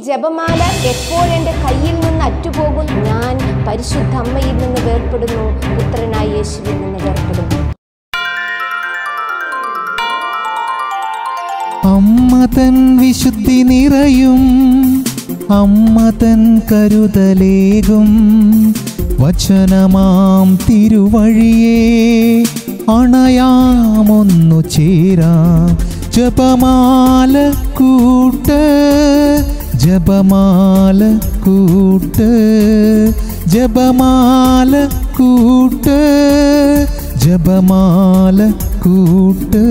ജപമാല എപ്പോഴെൻ്റെ കയ്യിൽ നിന്ന് അറ്റുപോകും ഞാൻ പരിശുദ്ധ അമ്മയിൽ നിന്ന് വേർപ്പെടുന്നു പുത്രനായ യേശുവിൽ നിന്ന് വേർപ്പെടുന്നു അമ്മ തൻ വിശുദ്ധി നിറയും അമ്മ തൻ കരുതലേകും വചനമാം തിരുവഴിയെ അണയാമൊന്നു ചേരാം ജപമാല കൂട്ട് ജപമാല കൂട്ട് ജപമാല കൂട്ട് ജപമാല കൂട്ട്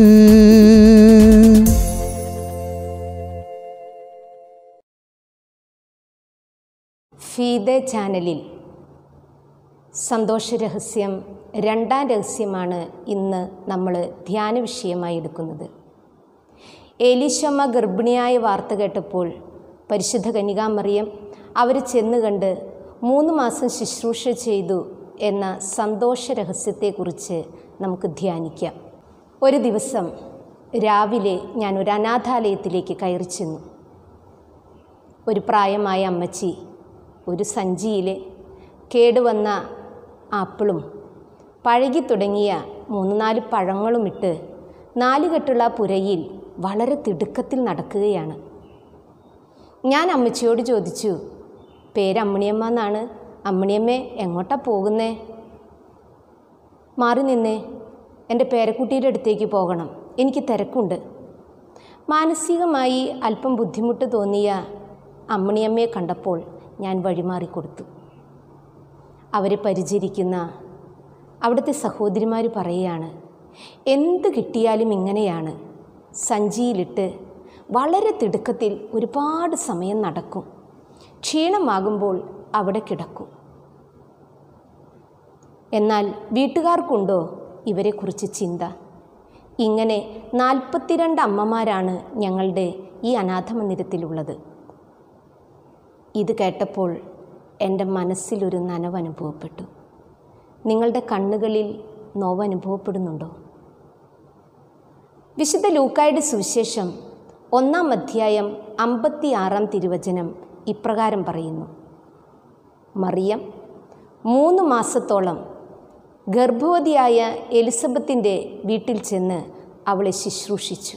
ഫീദെ ചാനലിൽ സന്തോഷരഹസ്യം രണ്ടാം രഹസ്യമാണ് ഇന്ന് നമ്മൾ ധ്യാന വിഷയമായി എടുക്കുന്നത് ഏലീശമ്മ ഗർഭിണിയായ വാർത്ത കേട്ടപ്പോൾ പരിശുദ്ധ കന്യകാമറിയം അവർ ചെന്ന് കണ്ട് മൂന്ന് മാസം ശുശ്രൂഷ ചെയ്തു എന്ന സന്തോഷ രഹസ്യത്തെക്കുറിച്ച് നമുക്ക് ധ്യാനിക്കാം ഒരു ദിവസം രാവിലെ ഞാൻ ഒരു അനാഥാലയത്തിലേക്ക് കയറി ചെന്നു ഒരു പ്രായമായ അമ്മച്ചി ഒരു സഞ്ചിയിൽ കേടുവന്ന ആപ്പിളും പഴകി തുടങ്ങിയ മൂന്ന് നാല് പഴങ്ങളും ഇട്ട് നാലുകെട്ടുള്ള പുരയിൽ വളരെ തിടുക്കത്തിൽ നടക്കുകയാണ് ഞാൻ അമ്മച്ചിയോട് ചോദിച്ചു പേര് അമ്മിണിയമ്മ എന്നാണ് അമ്മിണിയമ്മേ എങ്ങോട്ടാ പോകുന്നേ മാറി നിന്നേ എൻ്റെ പേരക്കുട്ടിയുടെ അടുത്തേക്ക് പോകണം എനിക്ക് തിരക്കുണ്ട് മാനസികമായി അല്പം ബുദ്ധിമുട്ട് തോന്നിയ അമ്മിണിയമ്മയെ കണ്ടപ്പോൾ ഞാൻ വഴിമാറിക്കൊടുത്തു അവരെ പരിചരിക്കുന്ന അവിടുത്തെ സഹോദരിമാർ പറയുകയാണ് എന്ത് കിട്ടിയാലും ഇങ്ങനെയാണ് സഞ്ചിയിലിട്ട് വളരെ തിടുക്കത്തിൽ ഒരുപാട് സമയം നടക്കും ക്ഷീണമാകുമ്പോൾ അവിടെ കിടക്കും എന്നാൽ വീട്ടുകാർക്കുണ്ടോ ഇവരെക്കുറിച്ച് ചിന്ത ഇങ്ങനെ നാൽപ്പത്തിരണ്ട് അമ്മമാരാണ് ഞങ്ങളുടെ ഈ അനാഥമന്ദിരത്തിലുള്ളത് ഇത് കേട്ടപ്പോൾ എൻ്റെ മനസ്സിലൊരു നനവ് അനുഭവപ്പെട്ടു നിങ്ങളുടെ കണ്ണുകളിൽ നോവ് അനുഭവപ്പെടുന്നുണ്ടോ വിശുദ്ധ ലൂക്കായുടെ സുവിശേഷം ഒന്നാം അധ്യായം അമ്പത്തിയാറാം തിരുവചനം ഇപ്രകാരം പറയുന്നു മറിയം മൂന്ന് മാസത്തോളം ഗർഭവതിയായ എലിസബത്തിൻ്റെ വീട്ടിൽ ചെന്ന് അവളെ ശുശ്രൂഷിച്ചു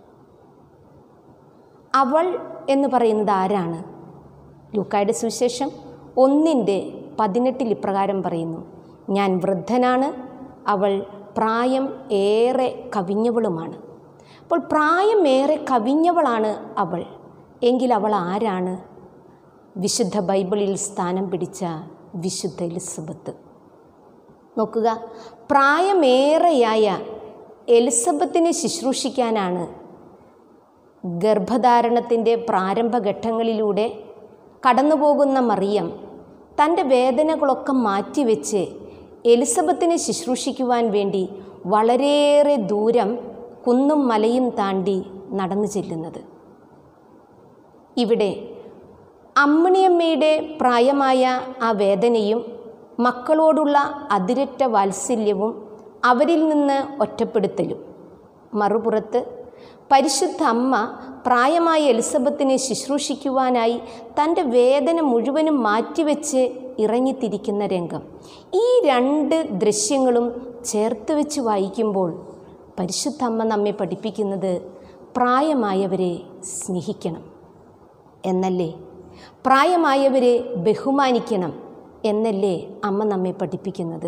അവൾ എന്ന് പറയുന്നത് ആരാണ് ലൂക്കായുടെ സുവിശേഷം ഒന്നിൻ്റെ പതിനെട്ടിൽ ഇപ്രകാരം പറയുന്നു ഞാൻ വൃദ്ധനാണ് അവൾ പ്രായം ഏറെ കവിഞ്ഞവളുമാണ് അപ്പോൾ പ്രായമേറെ കവിഞ്ഞവളാണ് അവൾ എങ്കിൽ അവൾ ആരാണ് വിശുദ്ധ ബൈബിളിൽ സ്ഥാനം പിടിച്ച വിശുദ്ധ എലിസബത്ത് നോക്കുക പ്രായമേറെയായ എലിസബത്തിനെ ശുശ്രൂഷിക്കാനാണ് ഗർഭധാരണത്തിൻ്റെ പ്രാരംഭഘട്ടങ്ങളിലൂടെ കടന്നുപോകുന്ന മറിയം തൻ്റെ വേദനകളൊക്കെ മാറ്റിവെച്ച് എലിസബത്തിനെ ശുശ്രൂഷിക്കുവാൻ വേണ്ടി വളരെയേറെ ദൂരം കുന്നും മലയും താണ്ടി നടന്നു ചെല്ലുന്നത് ഇവിടെ അമ്മിണിയമ്മയുടെ പ്രായമായ ആ വേദനയും മക്കളോടുള്ള അതിരറ്റ വാത്സല്യവും അവരിൽ നിന്ന് ഒറ്റപ്പെടുത്തലും മറുപുറത്ത് പരിശുദ്ധ അമ്മ പ്രായമായ എലിസബത്തിനെ ശുശ്രൂഷിക്കുവാനായി തൻ്റെ വേദന മുഴുവനും മാറ്റിവെച്ച് ഇറങ്ങിത്തിരിക്കുന്ന രംഗം ഈ രണ്ട് ദൃശ്യങ്ങളും ചേർത്ത് വെച്ച് വായിക്കുമ്പോൾ പരിശുദ്ധ അമ്മ നമ്മെ പഠിപ്പിക്കുന്നത് പ്രായമായവരെ സ്നേഹിക്കണം എന്നല്ലേ പ്രായമായവരെ ബഹുമാനിക്കണം എന്നല്ലേ അമ്മ നമ്മെ പഠിപ്പിക്കുന്നത്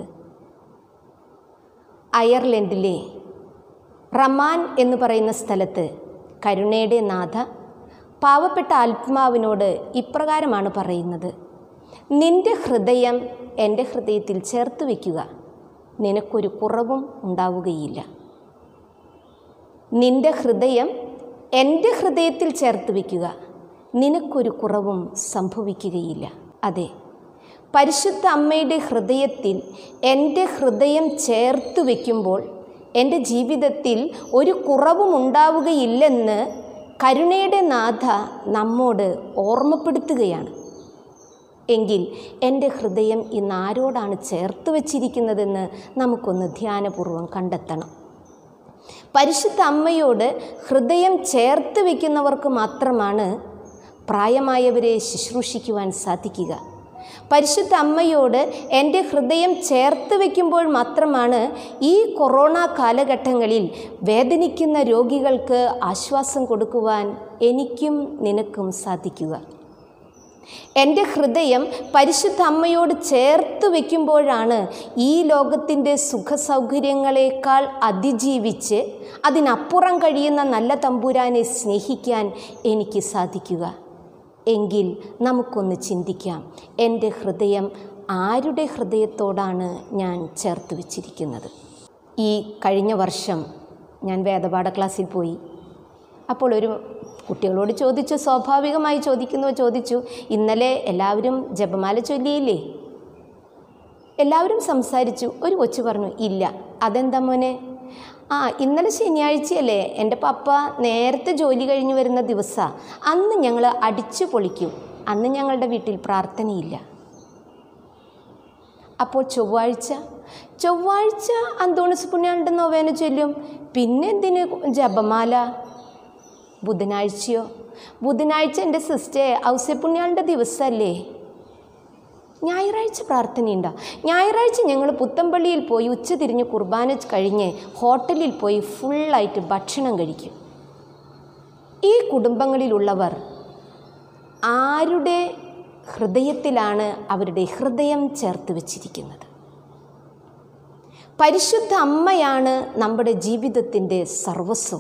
അയർലൻഡിലെ റമാൻ എന്ന് പറയുന്ന സ്ഥലത്ത് കരുണയുടെ നാഥ പാവപ്പെട്ട ആത്മാവിനോട് ഇപ്രകാരമാണ് പറയുന്നത് നിന്റെ ഹൃദയം എൻ്റെ ഹൃദയത്തിൽ ചേർത്ത് വയ്ക്കുക നിനക്കൊരു കുറവും ഉണ്ടാവുകയില്ല നിന്റെ ഹൃദയം എൻ്റെ ഹൃദയത്തിൽ ചേർത്ത് വയ്ക്കുക നിനക്കൊരു കുറവും സംഭവിക്കുകയില്ല അതെ പരിശുദ്ധ അമ്മയുടെ ഹൃദയത്തിൽ എൻ്റെ ഹൃദയം ചേർത്ത് വയ്ക്കുമ്പോൾ എൻ്റെ ജീവിതത്തിൽ ഒരു കുറവും ഉണ്ടാവുകയില്ലെന്ന് കരുണയുടെ നാഥ നമ്മോട് ഓർമ്മപ്പെടുത്തുകയാണ് എങ്കിൽ എൻ്റെ ഹൃദയം ഇന്ന് ആരോടാണ് ചേർത്ത് വച്ചിരിക്കുന്നതെന്ന് നമുക്കൊന്ന് ധ്യാനപൂർവ്വം കണ്ടെത്തണം പരിശുദ്ധ അമ്മയോട് ഹൃദയം ചേർത്ത് വയ്ക്കുന്നവർക്ക് മാത്രമാണ് പ്രായമായവരെ ശുശ്രൂഷിക്കുവാൻ സാധിക്കുക പരിശുദ്ധ അമ്മയോട് എൻ്റെ ഹൃദയം ചേർത്ത് വയ്ക്കുമ്പോൾ മാത്രമാണ് ഈ കൊറോണ കാലഘട്ടങ്ങളിൽ വേദനിക്കുന്ന രോഗികൾക്ക് ആശ്വാസം കൊടുക്കുവാൻ എനിക്കും നിനക്കും സാധിക്കുക എൻ്റെ ഹൃദയം പരിശുദ്ധ അമ്മയോട് ചേർത്ത് വയ്ക്കുമ്പോഴാണ് ഈ ലോകത്തിൻ്റെ സുഖസൗകര്യങ്ങളെക്കാൾ അതിജീവിച്ച് അതിനപ്പുറം കഴിയുന്ന നല്ല തമ്പുരാനെ സ്നേഹിക്കാൻ എനിക്ക് സാധിക്കുക എങ്കിൽ നമുക്കൊന്ന് ചിന്തിക്കാം എൻ്റെ ഹൃദയം ആരുടെ ഹൃദയത്തോടാണ് ഞാൻ ചേർത്ത് വച്ചിരിക്കുന്നത് ഈ കഴിഞ്ഞ വർഷം ഞാൻ വേദപാഠ ക്ലാസ്സിൽ പോയി അപ്പോൾ ഒരു കുട്ടികളോട് ചോദിച്ചു സ്വാഭാവികമായി ചോദിക്കുന്നു ചോദിച്ചു ഇന്നലെ എല്ലാവരും ജപമാല ചൊല്ലിയില്ലേ എല്ലാവരും സംസാരിച്ചു ഒരു കൊച്ചു പറഞ്ഞു ഇല്ല അതെന്താ മോനെ ആ ഇന്നലെ ശനിയാഴ്ചയല്ലേ എൻ്റെ പപ്പ നേരത്തെ ജോലി കഴിഞ്ഞ് വരുന്ന ദിവസമാണ് അന്ന് ഞങ്ങൾ അടിച്ചു പൊളിക്കും അന്ന് ഞങ്ങളുടെ വീട്ടിൽ പ്രാർത്ഥനയില്ല അപ്പോൾ ചൊവ്വാഴ്ച ചൊവ്വാഴ്ച അന്തോണിസ് പുണ്യാണ്ട് നോവേന ചൊല്ലും പിന്നെ എന്തിന് ജപമാല ബുധനാഴ്ചയോ ബുധനാഴ്ച എൻ്റെ സിസ്റ്റേ ഔസ്യപുണ്യാളുടെ ദിവസമല്ലേ ഞായറാഴ്ച പ്രാർത്ഥനയുണ്ടോ ഞായറാഴ്ച ഞങ്ങൾ പുത്തമ്പള്ളിയിൽ പോയി ഉച്ച തിരിഞ്ഞ് കുർബാന കഴിഞ്ഞ് ഹോട്ടലിൽ പോയി ഫുള്ളായിട്ട് ഭക്ഷണം കഴിക്കും ഈ കുടുംബങ്ങളിലുള്ളവർ ആരുടെ ഹൃദയത്തിലാണ് അവരുടെ ഹൃദയം ചേർത്ത് വച്ചിരിക്കുന്നത് പരിശുദ്ധ അമ്മയാണ് നമ്മുടെ ജീവിതത്തിൻ്റെ സർവസ്വം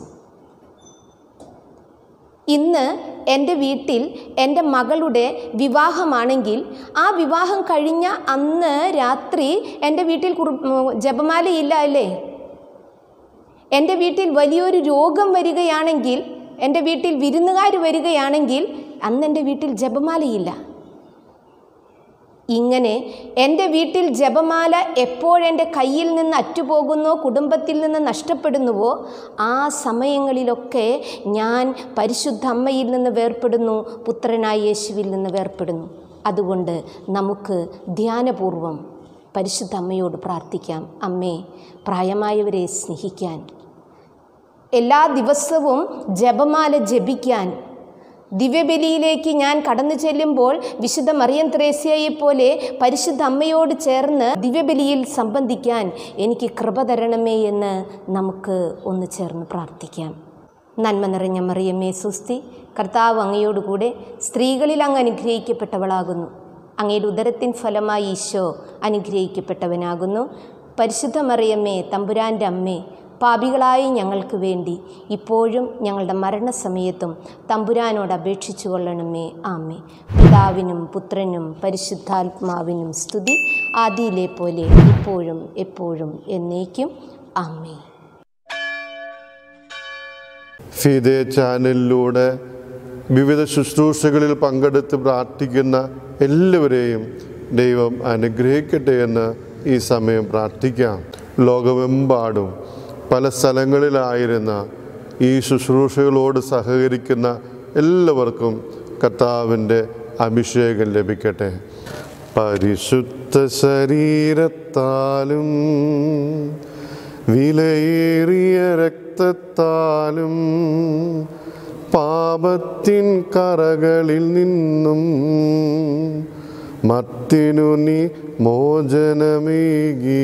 ഇന്ന് എൻ്റെ വീട്ടിൽ എൻ്റെ മകളുടെ വിവാഹമാണെങ്കിൽ ആ വിവാഹം കഴിഞ്ഞ അന്ന് രാത്രി എൻ്റെ വീട്ടിൽ കുറു ജപമാലയില്ല അല്ലേ എൻ്റെ വീട്ടിൽ വലിയൊരു രോഗം വരികയാണെങ്കിൽ എൻ്റെ വീട്ടിൽ വിരുന്നുകാർ വരികയാണെങ്കിൽ അന്ന് എൻ്റെ വീട്ടിൽ ജപമാലയില്ല ഇങ്ങനെ എൻ്റെ വീട്ടിൽ ജപമാല എപ്പോഴെൻ്റെ കയ്യിൽ നിന്ന് അറ്റുപോകുന്നോ കുടുംബത്തിൽ നിന്ന് നഷ്ടപ്പെടുന്നുവോ ആ സമയങ്ങളിലൊക്കെ ഞാൻ പരിശുദ്ധ അമ്മയിൽ നിന്ന് വേർപ്പെടുന്നു പുത്രനായ യേശുവിൽ നിന്ന് വേർപ്പെടുന്നു അതുകൊണ്ട് നമുക്ക് ധ്യാനപൂർവം പരിശുദ്ധ അമ്മയോട് പ്രാർത്ഥിക്കാം അമ്മേ പ്രായമായവരെ സ്നേഹിക്കാൻ എല്ലാ ദിവസവും ജപമാല ജപിക്കാൻ ദിവ്യബലിയിലേക്ക് ഞാൻ കടന്നു ചെല്ലുമ്പോൾ വിശുദ്ധ മറിയം ത്രേസ്യയെ പോലെ പരിശുദ്ധ അമ്മയോട് ചേർന്ന് ദിവ്യബലിയിൽ സംബന്ധിക്കാൻ എനിക്ക് കൃപ തരണമേ എന്ന് നമുക്ക് ഒന്ന് ചേർന്ന് പ്രാർത്ഥിക്കാം നന്മ നിറഞ്ഞ മറിയമ്മേ സുസ്തി കർത്താവ് അങ്ങയോടുകൂടെ സ്ത്രീകളിൽ അങ്ങ് അനുഗ്രഹിക്കപ്പെട്ടവളാകുന്നു അങ്ങയുടെ ഉദരത്തിൻ ഫലമായി ഈശോ അനുഗ്രഹിക്കപ്പെട്ടവനാകുന്നു പരിശുദ്ധ മറിയമ്മേ തമ്പുരാൻ്റെ അമ്മേ പാപികളായ ഞങ്ങൾക്ക് വേണ്ടി ഇപ്പോഴും ഞങ്ങളുടെ മരണസമയത്തും തമ്പുരാനോട് അപേക്ഷിച്ചു കൊള്ളണമേ ആമേ പിതാവിനും പുത്രനും പരിശുദ്ധാത്മാവിനും സ്തുതി ആദിയിലെ പോലെ ഇപ്പോഴും എപ്പോഴും എന്നേക്കും ആമേ ഫിദെ ചാനലിലൂടെ വിവിധ ശുശ്രൂഷകളിൽ പങ്കെടുത്ത് പ്രാർത്ഥിക്കുന്ന എല്ലാവരെയും ദൈവം അനുഗ്രഹിക്കട്ടെ എന്ന് ഈ സമയം പ്രാർത്ഥിക്കാം ലോകമെമ്പാടും പല സ്ഥലങ്ങളിലായിരുന്ന ഈ ശുശ്രൂഷകളോട് സഹകരിക്കുന്ന എല്ലാവർക്കും കർത്താവിൻ്റെ അഭിഷേകം ലഭിക്കട്ടെ പരിശുദ്ധ ശരീരത്താലും വിലയേറിയ രക്തത്താലും പാപത്തിൻ കറകളിൽ നിന്നും മത്തിനു നീ മോചനമേകി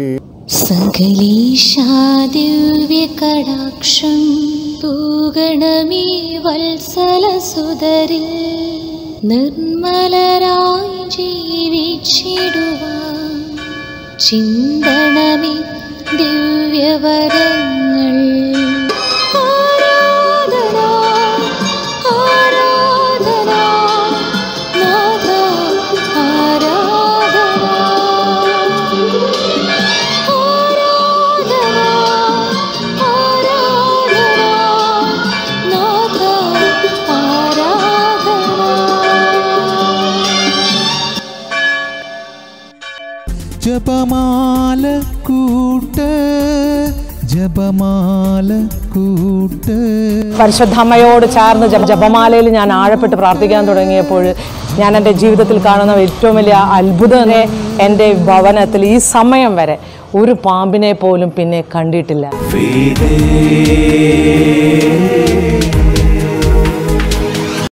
സകലീശാദിവ്യകടാക്ഷം തൂകണമേ വത്സലസുതരിൽ നിർമ്മലരായി ജീവിച്ചിടുവാൻ ചിന്തണമേ ദിവ്യവരങ്ങൾ ആരാധന ആരാധന നാഥ ആരാധന ആരാധന ആരാധന നാഥ ആരാധന ജപമാല കൂട്ട് ജപമാല കൂട്ട് പരിശുദ്ധമ്മയോട് ചേർന്ന് ജപ ജപമാലയിൽ ഞാൻ ആഴപ്പെട്ട് പ്രാർത്ഥിക്കാൻ തുടങ്ങിയപ്പോൾ ഞാൻ എൻ്റെ ജീവിതത്തിൽ കാണുന്ന ഏറ്റവും വലിയ അത്ഭുതം തന്നെ എൻ്റെ ഭവനത്തിൽ ഈ സമയം വരെ ഒരു പാമ്പിനെ പോലും പിന്നെ കണ്ടിട്ടില്ല Fide